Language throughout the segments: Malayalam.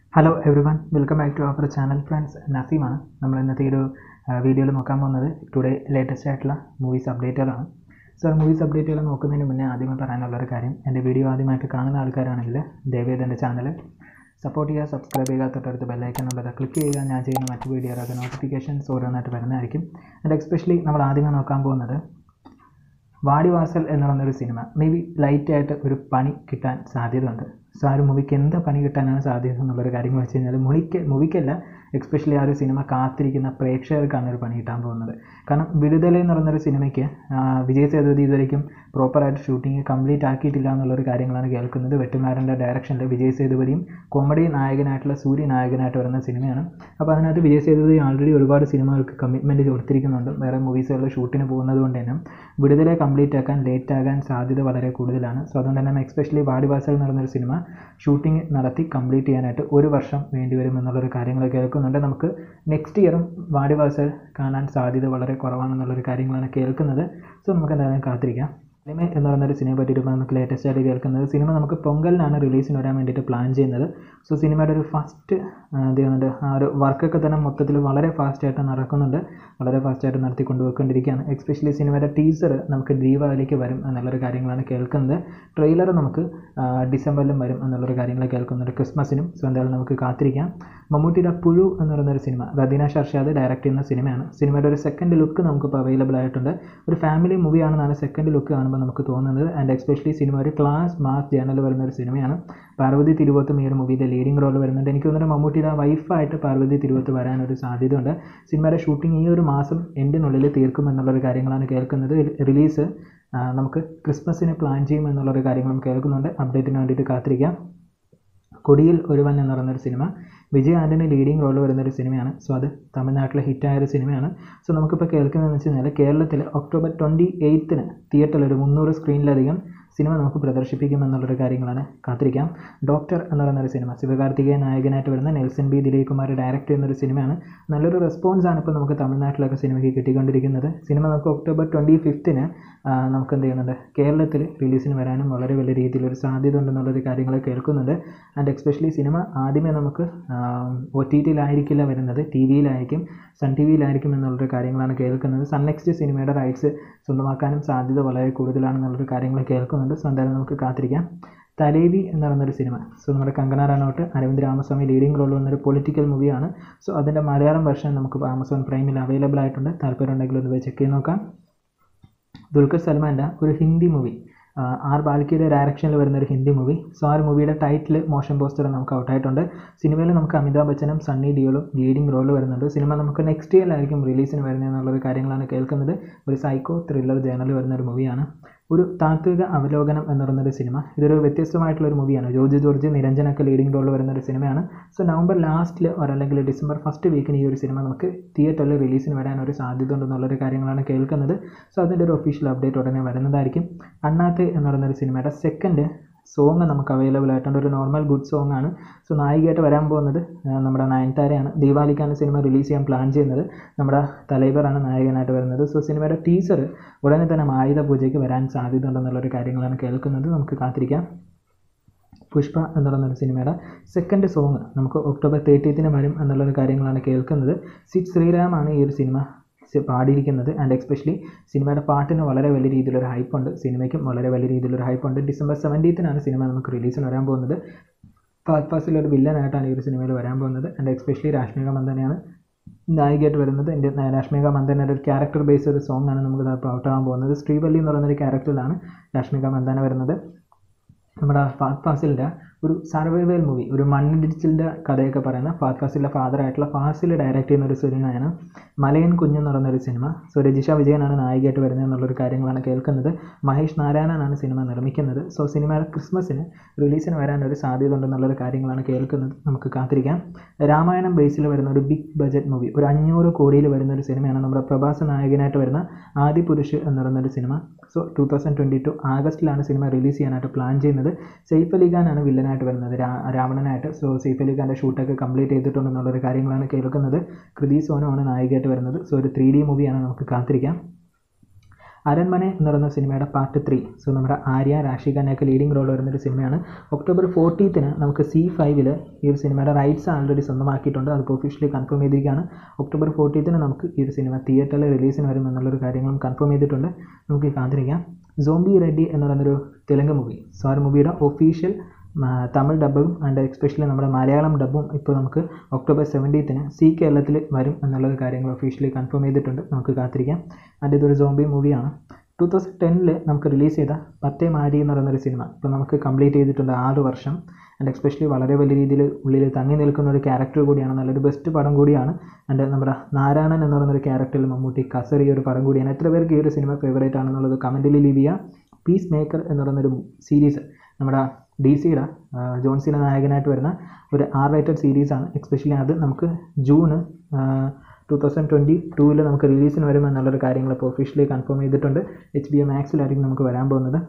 hello everyone welcome back to our channel friends നസീമാണ് നമ്മൾ ഇന്നത്തെ ഈ ഒരു വീഡിയോയിൽ നോക്കാൻ പോകുന്നത് ടുഡേ ലേറ്റസ്റ്റ് ആയിട്ടുള്ള മൂവീസ് അപ്ഡേറ്റുകളാണ് സോ മൂവീസ് അപ്ഡേറ്റുകൾ നോക്കുന്നതിന് മുന്നേ ആദ്യമേ പറയാനുള്ള ഒരു കാര്യം എൻ്റെ വീഡിയോ ആദ്യമായിട്ട് കാണുന്ന ആൾക്കാരാണെങ്കിൽ ദയവേത് എൻ്റെ ചാനൽ സപ്പോർട്ട് ചെയ്യുക സബ്സ്ക്രൈബ് ചെയ്യുക തൊട്ടടുത്ത് ബെല്ലൈക്കൺ ഉള്ളത് ക്ലിക്ക് ചെയ്യുക ഞാൻ ചെയ്യുന്ന മറ്റ് വീഡിയോകളൊക്കെ നോട്ടിഫിക്കേഷൻസ് ഓരോന്നായിട്ട് വരുന്നതായിരിക്കും ആൻഡ് എക്സ്പെഷ്യലി നമ്മൾ ആദ്യമേ നോക്കാൻ പോകുന്നത് വാടിവാസൽ എന്ന് പറയുന്നൊരു സിനിമ മേ ബി ലൈറ്റായിട്ട് ഒരു പണി കിട്ടാൻ സാധ്യതയുണ്ട് സോ ആ ഒരു മൂവിക്ക് എന്ത് പണി കിട്ടാനാണ് സാധ്യത എന്നുള്ളൊരു കാര്യം വെച്ച് കഴിഞ്ഞാൽ മൂവിക്ക് മൂവിക്കല്ല എക്സ്പെഷ്യലി ആ ഒരു സിനിമ കാത്തിരിക്കുന്ന പ്രേക്ഷകർക്കാണ് ഒരു പണി കിട്ടാൻ പോകുന്നത് കാരണം വിടുതല എന്ന് പറയുന്നൊരു സിനിമയ്ക്ക് വിജയ് സേതുപതി ഇതുവരേക്കും പ്രോപ്പറായിട്ട് ഷൂട്ടിംഗ് കംപ്ലീറ്റ് ആക്കിയിട്ടില്ല എന്നുള്ളൊരു കാര്യങ്ങളാണ് കേൾക്കുന്നത് വെട്ടുമാരൻ്റെ ഡയറക്ഷനിൽ വിജയ് സേതുപതിയും കോമഡി നായകനായിട്ടുള്ള സൂര്യ നായകനായിട്ട് വരുന്ന സിനിമയാണ് അപ്പോൾ അതിനകത്ത് വിജയ് സേതുപതി ആൾറെഡി ഒരുപാട് സിനിമകൾക്ക് കമ്മിറ്റ്മെൻറ്റ് കൊടുത്തിരിക്കുന്നുണ്ട് വേറെ മൂവീസുകളിൽ ഷൂട്ടിന് പോകുന്നത് കൊണ്ട് തന്നെ വിടുതലെ കംപ്ലീറ്റ് ആക്കാൻ ലേറ്റ് ആകാൻ സാധ്യത വളരെ കൂടുതലാണ് സോ അതുകൊണ്ട് തന്നെ എക്സ്പെഷ്യലി വാടിവാസൽ എന്ന് പറയുന്നൊരു സിനിമ ഷൂട്ടിംഗ് നടത്തി കംപ്ലീറ്റ് ചെയ്യാനായിട്ട് ഒരു വർഷം വേണ്ടി വരും എന്നുള്ളൊരു കാര്യങ്ങൾ കേൾക്കുന്നുണ്ട് നമുക്ക് നെക്സ്റ്റ് ഇയറും വാടിവാസൽ കാണാൻ സാധ്യത വളരെ കുറവാണെന്നുള്ളൊരു കാര്യങ്ങളാണ് കേൾക്കുന്നത് സോ നമുക്ക് എന്തായാലും കാത്തിരിക്കാം അനിമെ എന്ന് പറയുന്നൊരു സിനിമയെ പറ്റിയിട്ട് ഇപ്പോൾ നമുക്ക് ലേറ്റസ്റ്റ് ആയിട്ട് കേൾക്കുന്നത് സിനിമ നമുക്ക് പൊങ്കലിനാണ് റിലീസിന് വരാൻ വേണ്ടിയിട്ട് പ്ലാൻ ചെയ്യുന്നത് സോ സിനിമയുടെ ഒരു ഫസ്റ്റ് എന്ത് ചെയ്യുന്നുണ്ട് ആ ഒരു വർക്കൊക്കെ തന്നെ മൊത്തത്തിൽ വളരെ ഫാസ്റ്റായിട്ട് നടക്കുന്നുണ്ട് വളരെ ഫാസ്റ്റായിട്ട് നടത്തി കൊണ്ടുപോയിക്കൊണ്ടിരിക്കുകയാണ് എക്സ്പെഷ്യലി സിനിമയുടെ ടീസർ നമുക്ക് ദീപാവലിക്ക് വരും എന്നുള്ളൊരു കാര്യങ്ങളാണ് കേൾക്കുന്നത് ട്രെയിലർ നമുക്ക് ഡിസംബറിലും വരും എന്നുള്ളൊരു കാര്യങ്ങൾ കേൾക്കുന്നുണ്ട് ക്രിസ്മസിനും സോ എന്തായാലും നമുക്ക് കാത്തിരിക്കാം മമ്മൂട്ടിയുടെ പുഴു എന്ന് പറയുന്നൊരു സിനിമ റദീന ഷർഷാദ് ഡയറക്റ്റ് ചെയ്യുന്ന സിനിമയാണ് സിനിമയുടെ ഒരു സെക്കൻഡ് ലുക്ക് നമുക്കിപ്പോൾ അവൈലബിൾ ആയിട്ടുണ്ട് ഒരു ഫാമിലി മൂവിയാണെന്നാണ് സെക്കൻഡ് ലുക്ക് കാണുമ്പോൾ നമുക്ക് തോന്നുന്നത് ആൻഡ് എക്സ്പെഷ്യലി സിനിമ ഒരു ക്ലാസ് മാസ് ജേണൽ വരുന്ന ഒരു സിനിമയാണ് പാർവതി തിരുവോത്തും ഈ ഒരു മൂവിയുടെ ലീഡിംഗ് റോൾ വരുന്നുണ്ട് എനിക്ക് തോന്നുന്നത് മമ്മൂട്ടിയുടെ വൈഫായിട്ട് പാർവതി തിരുവോത്ത് വരാനൊരു സാധ്യതയുണ്ട് സിനിമയുടെ ഷൂട്ടിംഗ് ഈ ഒരു മാസം എൻഡിനുള്ളിൽ തീർക്കും എന്നുള്ളൊരു കാര്യങ്ങളാണ് കേൾക്കുന്നത് റിലീസ് നമുക്ക് ക്രിസ്മസിന് പ്ലാൻ ചെയ്യും എന്നുള്ളൊരു കാര്യങ്ങളും കേൾക്കുന്നുണ്ട് അപ്ഡേറ്റിന് വേണ്ടിയിട്ട് കാത്തിരിക്കാം കൊടിയിൽ ഒരുവൻ എന്ന് പറയുന്നൊരു സിനിമ വിജയ് ആൻ്റണി ലീഡിങ് റോൾ വരുന്നൊരു സിനിമയാണ് സോ അത് തമിഴ്നാട്ടിലെ ഹിറ്റായ ഒരു സിനിമയാണ് സോ നമുക്കിപ്പോൾ കേൾക്കുന്നതെന്ന് വെച്ച് കഴിഞ്ഞാൽ കേരളത്തിൽ ഒക്ടോബർ ട്വൻറ്റി എയ്ത്തിന് തിയേറ്ററിൽ ഒരു മുന്നൂറ് സ്ക്രീനിലധികം സിനിമ നമുക്ക് പ്രദർശിപ്പിക്കും എന്നുള്ളൊരു കാര്യങ്ങളാണ് കാത്തിരിക്കാം ഡോക്ടർ എന്ന് പറയുന്നൊരു സിനിമ ശിവകാർത്തികേയൻ നായകനായിട്ട് വരുന്ന Nelson B Dilip Kumar direct ചെയ്യുന്നൊരു സിനിമയാണ് നല്ലൊരു റെസ്പോൺസാണ് ഇപ്പോൾ നമുക്ക് തമിഴ്നാട്ടിലൊക്കെ സിനിമയ്ക്ക് കിട്ടിക്കൊണ്ടിരിക്കുന്നത് സിനിമ നമുക്ക് ഒക്ടോബർ ട്വൻറ്റി ഫിഫ്ത്തിന് നമുക്ക് എന്ത് ചെയ്യുന്നുണ്ട് കേരളത്തിൽ റിലീസിന് വരാനും വളരെ വലിയ രീതിയിലൊരു സാധ്യത ഉണ്ടെന്നുള്ളൊരു കാര്യങ്ങൾ കേൾക്കുന്നുണ്ട് ആൻഡ് എക്സ്പെഷ്യലി സിനിമ ആദ്യമേ നമുക്ക് ഒ ടി ടിയിലായിരിക്കില്ല വരുന്നത് ടി വിയിലായിരിക്കും സൺ ടി വിയിലായിരിക്കും എന്നുള്ളൊരു കാര്യങ്ങളാണ് കേൾക്കുന്നത് സൺ നെക്സ്റ്റ് സിനിമയുടെ റൈറ്റ്സ് സ്വന്തമാക്കാനും സാധ്യത വളരെ കൂടുതലാണെന്നുള്ളൊരു കാര്യങ്ങൾ കേൾക്കുന്നുണ്ട് സോ എന്തായാലും നമുക്ക് കാത്തിരിക്കാം തലേവി എന്ന് പറയുന്നൊരു സിനിമ സോ നമ്മുടെ കങ്കണ റണോട്ട് അരവിന്ദ് രാമസ്വാമി ലീഡിംഗ് റോൾ വന്നൊരു പൊളിറ്റിക്കൽ മൂവിയാണ് സോ അതിൻ്റെ മലയാളം വെർഷൻ നമുക്ക് ആമസോൺ പ്രൈമിൽ അവൈലബിൾ ആയിട്ടുണ്ട് താല്പര്യം ഉണ്ടെങ്കിൽ ഒന്ന് പോയി ചെക്ക് ചെയ്ത് നോക്കാം ദുൽഖർ സൽമാൻ്റെ ഒരു ഹിന്ദി മൂവി ആർ ബാൽക്കിയുടെ ഡയറക്ഷനിൽ വരുന്ന ഒരു ഹിന്ദി മൂവി സോ ആ ഒരു മൂവിയുടെ ടൈറ്റിൽ മോഷൻ പോസ്റ്റർ നമുക്ക് ഔട്ടായിട്ടുണ്ട് സിനിമയിൽ നമുക്ക് അമിതാഭ് ബച്ചനും സണ്ണി ഡിയോളും ലീഡിംഗ് റോൾ വരുന്നുണ്ട് സിനിമ നമുക്ക് നെക്സ്റ്റ് ഇയറിലായിരിക്കും റിലീസിന് വരുന്നത് എന്നുള്ളൊരു കാര്യങ്ങളാണ് കേൾക്കുന്നത് ഒരു സൈക്കോ ത്രില്ലർ ജേണൽ വരുന്ന ഒരു മൂവിയാണ് ഒരു താത്വിക അവലോകനം എന്ന് പറയുന്നൊരു സിനിമ ഇതൊരു വ്യത്യസ്തമായിട്ടുള്ള ഒരു മൂവിയാണ് ജോർജ് ജോർജ് നിരഞ്ജനൊക്കെ ലീഡിംഗ് റോൾ വരുന്ന ഒരു സിനിമയാണ് സോ നവംബർ ലാസ്റ്റിൽ അല്ലെങ്കിൽ ഡിസംബർ ഫസ്റ്റ് വീക്കിന് ഈ ഒരു സിനിമ നമുക്ക് തിയേറ്ററിൽ റിലീസിന് വരാൻ ഒരു സാധ്യത ഉണ്ടെന്നുള്ളൊരു കാര്യങ്ങളാണ് കേൾക്കുന്നത് സോ അതിൻ്റെ ഒരു ഒഫീഷ്യൽ അപ്ഡേറ്റ് ഉടനെ വരുന്നതായിരിക്കും അണ്ണാത്ത് എന്ന് പറയുന്നൊരു സിനിമയുടെ സെക്കൻഡ് സോങ് നമുക്ക് അവൈലബിൾ ആയിട്ടുണ്ട് ഒരു നോർമൽ ഗുഡ് സോങ് ആണ് സോ നായികയായിട്ട് വരാൻ പോകുന്നത് നമ്മുടെ നയൻതാരയാണ് ദീപാവലിക്കാണ് സിനിമ റിലീസ് ചെയ്യാൻ പ്ലാൻ ചെയ്യുന്നത് നമ്മുടെ തലൈവറാണ് നായകനായിട്ട് വരുന്നത് സോ സിനിമയുടെ ടീസർ ഉടനെ തന്നെ ആയുധ പൂജയ്ക്ക് വരാൻ സാധ്യത ഉണ്ടെന്നുള്ളൊരു കാര്യങ്ങളാണ് കേൾക്കുന്നത് നമുക്ക് കാത്തിരിക്കാം പുഷ്പ എന്ന് പറയുന്നൊരു സിനിമയുടെ സെക്കൻഡ് സോങ് നമുക്ക് ഒക്ടോബർ തേർട്ടീത്തിന് വരും എന്നുള്ളൊരു കാര്യങ്ങളാണ് കേൾക്കുന്നത് സിറ്റ് ശ്രീറാമാണ് ഈ ഒരു സിനിമ പാടിയിരിക്കുന്നത് ആൻഡ് എക്സ്പെഷ്യലി സിനിമയുടെ പാട്ടിന് വളരെ വലിയ രീതിയിലൊരു ഹൈപ്പുണ്ട് സിനിമയ്ക്കും വളരെ വലിയ രീതിയിലൊരു ഹൈപ്പുണ്ട് ഡിസംബർ സെവൻറ്റീത്തിനാണ് സിനിമ നമുക്ക് റിലീസിന് വരാൻ പോകുന്നത് ഫാസ്റ്റ് ഫാസ്റ്റിലൊരു വില്ലനായിട്ടാണ് ഈ ഒരു സിനിമയിൽ വരാൻ പോകുന്നത് ആൻഡ് എക്സ്പെഷ്യലി രാഷ്മിക മന്ദനയാണ് നായികയായിട്ട് വരുന്നത് എൻ്റെ രാഷ്മിക മന്ദനയുടെ ഒരു ക്യാരക്ടർ ബേസ് ഒരു സോങ് ആണ് നമുക്ക് ഔട്ടാകാൻ പോകുന്നത് ശ്രീവല്ലി എന്ന് പറയുന്ന ഒരു ക്യാരക്ടറിലാണ് രാഷ്മിക മന്ദന വരുന്നത് നമ്മുടെ ഫാത് ഫാസിലിൻ്റെ ഒരു സർവൈവൽ മൂവി ഒരു മണ്ണിടിച്ചിലിൻ്റെ കഥയൊക്കെ പറയുന്ന ഫാത് ഫാസിലിൻ്റെ ഫാദർ ആയിട്ടുള്ള ഫാസിൽ ഡയറക്റ്റ് ചെയ്യുന്ന ഒരു സിനിമയാണ് മലയൻ കുഞ്ഞെന്ന് പറയുന്ന ഒരു സിനിമ സോ രജിഷ വിജയനാണ് നായികയായിട്ട് വരുന്നത് എന്നുള്ളൊരു കാര്യങ്ങളാണ് കേൾക്കുന്നത് മഹേഷ് നാരായണനാണ് സിനിമ നിർമ്മിക്കുന്നത് സോ സിനിമയുടെ ക്രിസ്മസിന് റിലീസിന് വരാൻ ഒരു സാധ്യത ഉണ്ടെന്നുള്ളൊരു കാര്യങ്ങളാണ് കേൾക്കുന്നത് നമുക്ക് കാത്തിരിക്കാം രാമായണം ബേസിൽ വരുന്ന ഒരു ബിഗ് ബജറ്റ് മൂവി ഒരു അഞ്ഞൂറ് കോടിയിൽ വരുന്ന ഒരു സിനിമയാണ് നമ്മുടെ പ്രഭാസ് നായകനായിട്ട് വരുന്ന ആദി പുരുഷ് എന്ന് പറയുന്ന ഒരു സിനിമ so two thousand twenty two ആഗസ്റ്റിലാണ് സിനിമ റിലീസ് ചെയ്യാനായിട്ട് പ്ലാൻ ചെയ്യുന്നത് സെയ്ഫ് അലി ഖാനാണ് വില്ലനായിട്ട് വരുന്നത് രാവണനായിട്ട് സോ സെയ്ഫ് അലി ഖാൻ്റെ ഷൂട്ടൊക്കെ കംപ്ലീറ്റ് ചെയ്തിട്ടുണ്ടെന്നുള്ളൊരു കാര്യങ്ങളാണ് കേൾക്കുന്നത് കൃതി സോനുമാണ് നായികയായിട്ട് വരുന്നത് സോ ഒരു ത്രീ ഡി മൂവിയാണ് നമുക്ക് കാത്തിരിക്കാം അരൺമനെ എന്ന് പറയുന്ന സിനിമയുടെ പാർട്ട് ത്രീ സോ നമ്മുടെ ആര്യ രാഷി ഖന്നയൊക്കെ ലീഡിംഗ് റോൾ വരുന്നൊരു സിനിമയാണ് ഒക്ടോബർ ഫോർട്ടീത്തിന് നമുക്ക് സി ഫൈവിൽ ഈ ഒരു സിനിമയുടെ റൈറ്റ്സ് ആൾറെഡി സ്വന്തമാക്കിയിട്ടുണ്ട് അതിപ്പോൾ ഒഫീഷ്യലി കൺഫേം ചെയ്തിരിക്കുകയാണ് ഒക്ടോബർ ഫോർട്ടീത്തിന് നമുക്ക് ഈ ഒരു സിനിമ തിയേറ്ററിൽ റിലീസിന് വരും എന്നുള്ളൊരു കാര്യങ്ങളും കൺഫേം ചെയ്തിട്ടുണ്ട് നമുക്ക് കാത്തിരിക്കാം സോംബി റെഡ്ഡി എന്ന് പറയുന്നൊരു തെലുങ്ക് മൂവി സോ ആ ഒരു മൂവിയുടെ ഒഫീഷ്യൽ തമിഴ് ഡബും ആൻഡ് എക്സ്പെഷ്യലി നമ്മുടെ മലയാളം ഡബും ഇപ്പോൾ നമുക്ക് ഒക്ടോബർ സെവൻറ്റീത്തിന് സി കേരളത്തിൽ വരും എന്നുള്ള കാര്യങ്ങൾ ഒഫീഷ്യലി കൺഫേം ചെയ്തിട്ടുണ്ട് നമുക്ക് കാത്തിരിക്കാം ആൻഡ് ഇതൊരു സോംബി മൂവിയാണ് ടു തൗസൻഡ് ടെന്നിൽ നമുക്ക് റിലീസ് ചെയ്ത പത്തേ മാരി എന്ന് പറയുന്നൊരു സിനിമ ഇപ്പോൾ നമുക്ക് കംപ്ലീറ്റ് ചെയ്തിട്ടുണ്ട് ആറ് വർഷം ആൻഡ് എക്സ്പെഷ്യലി വളരെ വലിയ രീതിയിൽ ഉള്ളിൽ തങ്ങി നിൽക്കുന്ന ഒരു ക്യാരക്ടർ കൂടിയാണ് നല്ലൊരു ബെസ്റ്റ് പടം കൂടിയാണ് ആൻഡ് നമ്മുടെ നാരായണൻ എന്ന് പറയുന്നൊരു ക്യാരക്ടറിൽ മമ്മൂട്ടി കസറി ഒരു പടം കൂടിയാണ് എത്ര പേർക്ക് ഈ ഒരു സിനിമ ഫേവറേറ്റ് ആണെന്നുള്ളത് കമൻറ്റിൽ ലീവ് ചെയ്യുക പീസ് മേക്കർ എന്ന് പറയുന്നൊരു സീരീസ് നമ്മുടെ ഡി സിയുടെ ജോൺസിയുടെ നായകനായിട്ട് വരുന്ന ഒരു ആർ റേറ്റഡ് സീരീസാണ് എക്സ്പെഷ്യലി അത് നമുക്ക് ജൂണ് ടു തൗസൻഡ് ട്വൻറ്റി ടൂവിൽ നമുക്ക് റിലീസിന് വരും എന്നുള്ളൊരു കാര്യങ്ങൾ ഇപ്പോൾ ഒഫീഷ്യലി കൺഫേം ചെയ്തിട്ടുണ്ട് എച്ച് ബി എ മാക്സിലായിരിക്കും നമുക്ക് വരാൻ പോകുന്നത്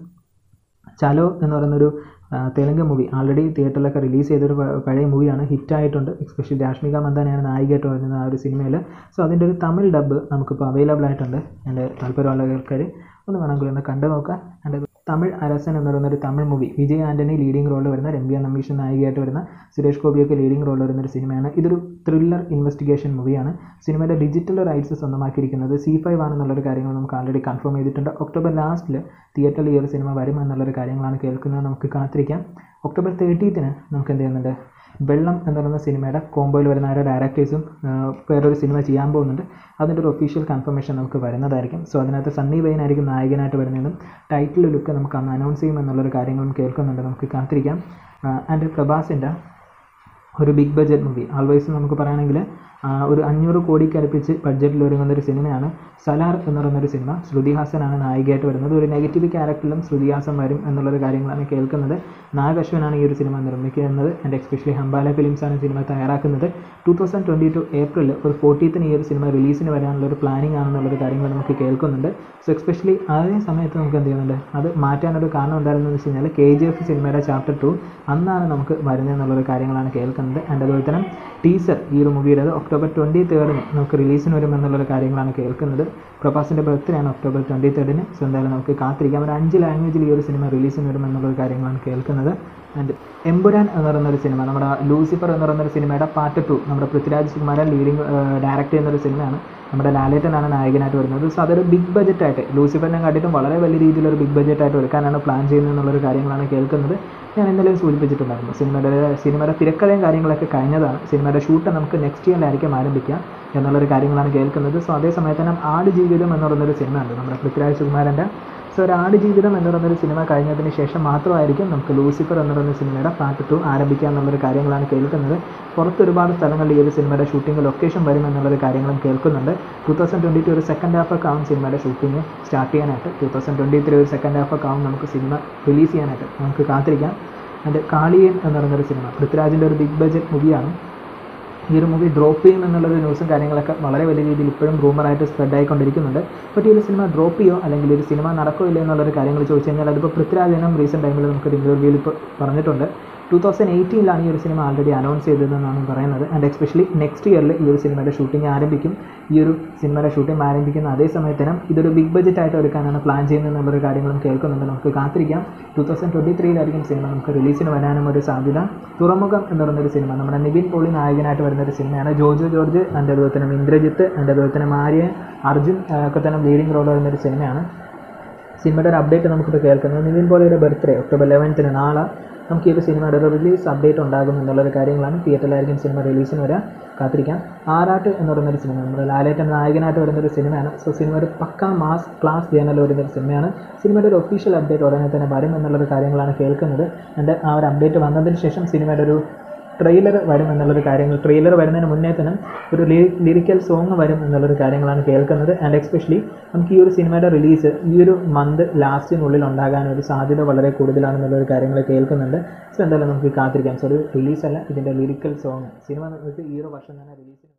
ചലോ എന്ന് പറയുന്നൊരു തെലുങ്ക് മൂവി ആൾറെഡി തിയേറ്ററിലൊക്കെ റിലീസ് ചെയ്തൊരു പഴയ മൂവിയാണ് ഹിറ്റായിട്ടുണ്ട് എക്സ്പെഷ്യലി രാഷ്മിക മന്ദാനയാണ് നായികയായിട്ട് വരുന്നത് ആ ഒരു സിനിമയിൽ സോ അതിൻ്റെ ഒരു തമിഴ് ഡബ്ബ് നമുക്കിപ്പോൾ അവൈലബിൾ ആയിട്ടുണ്ട് എൻ്റെ താല്പര്യമുള്ള ആൾക്കാർ ഒന്ന് വേണമെങ്കിൽ ഒന്ന് കണ്ടു നോക്കാം എൻ്റെ തമിഴ് അരസൻ എന്ന് പറയുന്ന ഒരു തമിഴ് മൂവി വിജയ് ആൻ്റണി ലീഡിംഗ് റോളിൽ വരുന്ന രമ്യ നമ്പീഷൻ നായികയായിട്ട് വരുന്ന സുരേഷ് ഗോപിയൊക്കെ ലീഡിംഗ് റോളിൽ വരുന്ന ഒരു സിനിമയാണ് ഇതൊരു ത്രില്ലർ ഇൻവെസ്റ്റിഗേഷൻ മൂവിയാണ് സിനിമയുടെ ഡിജിറ്റൽ റൈറ്റ്സ് സ്വന്തമാക്കിയിരിക്കുന്നത് സി ഫൈവ് ആണെന്നുള്ളൊരു കാര്യങ്ങൾ നമുക്ക് ആൾറെഡി കൺഫേം ചെയ്തിട്ടുണ്ട് ഒക്ടോബർ ലാസ്റ്റിൽ തിയേറ്ററിൽ ഈ ഒരു സിനിമ വരും എന്നുള്ളൊരു കാര്യങ്ങളാണ് കേൾക്കുന്നത് നമുക്ക് കാത്തിരിക്കാം ഒക്ടോബർ തേർട്ടീത്തിന് നമുക്ക് എന്ത് ചെയ്യുന്നുണ്ട് വെള്ളം എന്ന് പറയുന്ന സിനിമയുടെ കോമ്പോയിൽ വരുന്ന ആരോ ഡയറക്ടേഴ്സും വേറൊരു സിനിമ ചെയ്യാൻ പോകുന്നുണ്ട് അതിൻ്റെ ഒരു ഒഫീഷ്യൽ കൺഫർമേഷൻ നമുക്ക് വരുന്നതായിരിക്കും സോ അതിനകത്ത് സണ്ണി വെയിൻ ആയിരിക്കും നായകനായിട്ട് വരുന്നതും ടൈറ്റിൽ ലുക്ക് നമുക്ക് അന്ന് അനൗൺസ് ചെയ്യും എന്നുള്ളൊരു കാര്യങ്ങളും കേൾക്കുന്നുണ്ട് നമുക്ക് കാത്തിരിക്കാം ആൻഡ് പ്രഭാസിൻ്റെ ഒരു ബിഗ് ബഡ്ജറ്റ് മൂവി ആൾവേസ് നമുക്ക് പറയുകയാണെങ്കിൽ ഒരു അഞ്ഞൂറ് കോടിക്ക് അടുപ്പിച്ച് ബഡ്ജറ്റിൽ ഒരുങ്ങുന്ന ഒരു സിനിമയാണ് സലാർ എന്ന് പറയുന്നൊരു സിനിമ ശ്രുതി ഹാസനാണ് നായികയായിട്ട് വരുന്നത് ഒരു നെഗറ്റീവ് ക്യാരക്ടറിലും ശ്രുതി ഹാസൻ വരും എന്നുള്ളൊരു കാര്യങ്ങളാണ് കേൾക്കുന്നത് നാഗ് അശ്വനാണ് ഈ ഒരു സിനിമ നിർമ്മിക്കുന്നത് ആൻഡ് എക്സ്പെഷ്യലി ഹംബാല ഫിലിംസാണ് സിനിമ തയ്യാറാക്കുന്നത് two thousand twenty two April ഒരു ഫോർട്ടീത്തിന് ഈ ഒരു സിനിമ റിലീസിന് വരാനുള്ള ഒരു പ്ലാനിങ് ആണെന്നുള്ളൊരു കാര്യങ്ങൾ നമുക്ക് കേൾക്കുന്നുണ്ട് സോ എക്സ്പെഷ്യലി അതേ സമയത്ത് നമുക്ക് എന്ത് ചെയ്യുന്നുണ്ട് അത് മാറ്റാനൊരു കാരണം എന്തായിരുന്നെന്ന് വെച്ച് കഴിഞ്ഞാൽ കെ ജി എഫ് സിനിമയുടെ ചാപ്റ്റർ ടു അന്നാണ് നമുക്ക് വരുന്നത് എന്നുള്ളൊരു കാര്യങ്ങളാണ് കേൾക്കുന്നത് ആൻഡ് അതുപോലെ തന്നെ ടീസർ ഈ ഒരു മൂവിയുടെ ഒക്ടോബർ ട്വൻറ്റി തേർഡിന് നമുക്ക് റിലീസിന് വരും എന്നുള്ളൊരു കാര്യങ്ങളാണ് കേൾക്കുന്നത് പ്രഭാസിൻ്റെ ബർത്ത്ഡേ ആണ് ഒക്ടോബർ ട്വൻറ്റി തേർഡിന് സോ എന്തായാലും നമുക്ക് കാത്തിരിക്കാം ഒരു അഞ്ച് ലാംഗ്വേജിൽ ഈ ഒരു സിനിമ റിലീസിന് വരും എന്നുള്ളൊരു കാര്യങ്ങളാണ് കേൾക്കുന്നത് ആൻഡ് എമ്പുരാൻ എന്ന് പറയുന്ന ഒരു സിനിമ നമ്മുടെ ലൂസിഫർ എന്ന് പറയുന്ന ഒരു സിനിമയുടെ പാർട്ട് ടു നമ്മുടെ പൃഥ്വിരാജ് കുമാരൻ ലീഡിങ് ഡയറക്റ്റ് ചെയ്യുന്ന ഒരു സിനിമയാണ് നമ്മുടെ ലാലേട്ടനാണ് നായകനായിട്ട് വരുന്നത് സോ അതൊരു ബിഗ് ബഡ്ജറ്റായിട്ട് ലൂസിഫറിനെ കാട്ടിയിട്ടും വളരെ വലിയ രീതിയിലൊരു ബിഗ് ബഡ്ജറ്റായിട്ട് എടുക്കാനാണ് പ്ലാൻ ചെയ്യുന്നത് എന്നുള്ളൊരു കാര്യങ്ങളാണ് കേൾക്കുന്നത് ഞാൻ ഇന്നലെ സൂചിപ്പിച്ചിട്ടുണ്ടായിരുന്നു സിനിമയുടെ സിനിമയുടെ തിരക്കഥയും കാര്യങ്ങളൊക്കെ കഴിഞ്ഞതാണ് സിനിമയുടെ ഷൂട്ട് നമുക്ക് നെക്സ്റ്റ് ഇയറിലായിരിക്കും ആരംഭിക്കാം എന്നുള്ളൊരു കാര്യങ്ങളാണ് കേൾക്കുന്നത് സോ അതേ സമയത്ത് തന്നെ ആട് ജീവിതം എന്ന് പറയുന്നൊരു സിനിമ ഉണ്ട് നമ്മുടെ പൃഥ്വിരാജ് സുകുമാരൻ്റെ സോ ഒരു ആട് ജീവിതം എന്ന് പറയുന്നൊരു സിനിമ കഴിഞ്ഞതിന് ശേഷം മാത്രമായിരിക്കും നമുക്ക് ലൂസിഫർ എന്ന് പറയുന്ന സിനിമയുടെ പാർട്ട് ടു ആരംഭിക്കുക എന്നുള്ളൊരു കാര്യങ്ങളാണ് കേൾക്കുന്നത് പുറത്ത് ഒരുപാട് സ്ഥലങ്ങളിൽ ഈ ഒരു സിനിമയുടെ ഷൂട്ടിംഗ് ലൊക്കേഷൻ വരും എന്നുള്ളൊരു കാര്യങ്ങളും കേൾക്കുന്നുണ്ട് ടു തൗസൻഡ് ട്വൻറ്റി ടു ഒരു സെക്കൻഡ് ഹാഫ് ഒക്കെ ആവും സിനിമയുടെ ഷൂട്ടിംഗ് സ്റ്റാർട്ട് ചെയ്യാനായിട്ട് ടു തൗസൻഡ് ട്വൻറ്റി ത്രീ ഒരു സെക്കൻഡ് ഹാഫ് ഒക്കെ ആവും നമുക്ക് സിനിമ റിലീസ് ചെയ്യാനായിട്ട് നമുക്ക് കാത്തിരിക്കാം ആൻഡ് കാളിയൻ എന്ന് പറയുന്നൊരു സിനിമ പൃഥ്വിരാജിൻ്റെ ഒരു ബിഗ് ബഡ്ജറ്റ് മൂവിയാണ് ഈ ഒരു മൂവി ഡ്രോപ്പ് ചെയ്യും എന്നുള്ളൊരു ന്യൂസും കാര്യങ്ങളൊക്കെ വളരെ വലിയ രീതിയിൽ ഇപ്പോഴും റൂമറായിട്ട് സ്പ്രെഡ് ആയിക്കൊണ്ടിരിക്കുന്നുണ്ട് ബട്ട് ഈ ഒരു സിനിമ ഡ്രോപ്പ് ചെയ്യോ അല്ലെങ്കിൽ ഒരു സിനിമ നടക്കോ ഇല്ല എന്നുള്ളൊരു കാര്യങ്ങൾ ചോദിച്ചു കഴിഞ്ഞാൽ അതിപ്പോൾ പൃഥ്വിരാജനം റീസെൻറ്റ് ടൈമിൽ നമുക്കൊരു ഇൻ്റർവ്യൂവിൽ ഇപ്പോൾ പറഞ്ഞിട്ടുണ്ട് ടു തൗസൻഡ് എയ്റ്റീനിലാണ് ഈ ഒരു സിനിമ ആൾറെഡി അനൗൺസ് ചെയ്തതെന്നാണ് പറയുന്നത് ആൻഡ് എക്സ്പെഷ്യലി നെക്സ്റ്റ് ഇയറിൽ ഈ ഒരു സിനിമയുടെ ഷൂട്ടിംഗ് ആരംഭിക്കും ഈ ഒരു സിനിമയുടെ ഷൂട്ടിംഗ് ആരംഭിക്കുന്ന അതേ സമയത്തിനും ഇതൊരു ബിഗ് ബഡ്ജറ്റ് ആയിട്ട് എടുക്കാനാണ് പ്ലാൻ ചെയ്യുന്നത് എന്നുള്ളൊരു കാര്യങ്ങളും കേൾക്കുന്നുണ്ട് നമുക്ക് കാത്തിരിക്കാം ടു തൗസൻഡ് ട്വൻറ്റി ത്രീയിലായിരിക്കും സിനിമ നമുക്ക് റിലീസിന് വരാനും ഒരു സാധ്യത തുറമുഖം എന്ന് പറയുന്നൊരു സിനിമ നമ്മുടെ നിവിൻ പോളി നായകനായിട്ട് വരുന്ന ഒരു സിനിമയാണ് ജോജു ജോർജ് ആൻഡ് അതുപോലെ തന്നെ ഇന്ദ്രജിത്ത് ആൻഡ് അതുപോലെ തന്നെ മാര്യ അർജുൻ ഒക്കെ തന്നെ ലീഡിംഗ് റോൾ വരുന്ന ഒരു സിനിമയാണ് സിനിമയുടെ ഒരു അപ്ഡേറ്റ് നമുക്കിപ്പോൾ കേൾക്കുന്നത് നിവിൻ പോളിയുടെ ബർത്ത്ഡേ ഒക്ടോബർ ലെവൻത്തിന് നാളെ നമുക്ക് ഈ ഒരു സിനിമയുടെ ഒരു റിലീസ് അപ്ഡേറ്റ് ഉണ്ടാകും എന്നുള്ളൊരു കാര്യങ്ങളാണ് തിയേറ്ററിലായിരിക്കും സിനിമ റിലീസിന് വരാൻ കാത്തിരിക്കാം ആറാട്ട് എന്ന് പറയുന്നൊരു സിനിമ നമ്മുടെ ലാലേട്ടൻ നായകനായിട്ട് വരുന്നൊരു സിനിമയാണ് സോ സിനിമ ഒരു പക്ക മാസ് ക്ലാസ് ജേണൽ വരുന്നൊരു സിനിമയാണ് സിനിമയുടെ ഒരു ഒഫീഷ്യൽ അപ്ഡേറ്റ് ഉടനെ തന്നെ വരും എന്നുള്ളൊരു കാര്യങ്ങളാണ് കേൾക്കുന്നത് എൻ്റെ ആ ഒരു അപ്ഡേറ്റ് വന്നതിന് ശേഷം സിനിമയുടെ ഒരു ട്രെയിലർ വരും എന്നുള്ളൊരു കാര്യങ്ങൾ ട്രെയിലർ വരുന്നതിന് മുന്നേ തന്നെ ഒരു ലിറിക്കൽ സോങ് വരും എന്നുള്ളൊരു കാര്യങ്ങളാണ് കേൾക്കുന്നത് ആൻഡ് എക്സ്പെഷ്യലി നമുക്ക് ഈ ഒരു സിനിമയുടെ റിലീസ് ഈ ഒരു മന്ത് ലാസ്റ്റിനുള്ളിൽ ഉണ്ടാകാൻ ഒരു സാധ്യത വളരെ കൂടുതലാണെന്നുള്ളൊരു കാര്യങ്ങൾ കേൾക്കുന്നുണ്ട് സോ എന്തായാലും നമുക്ക് കാത്തിരിക്കാം സോ ഒരു റിലീസല്ല ഇതിൻ്റെ ലിറിക്കൽ സോങ് സിനിമ ഈ ഒരു വർഷം തന്നെ റിലീസ്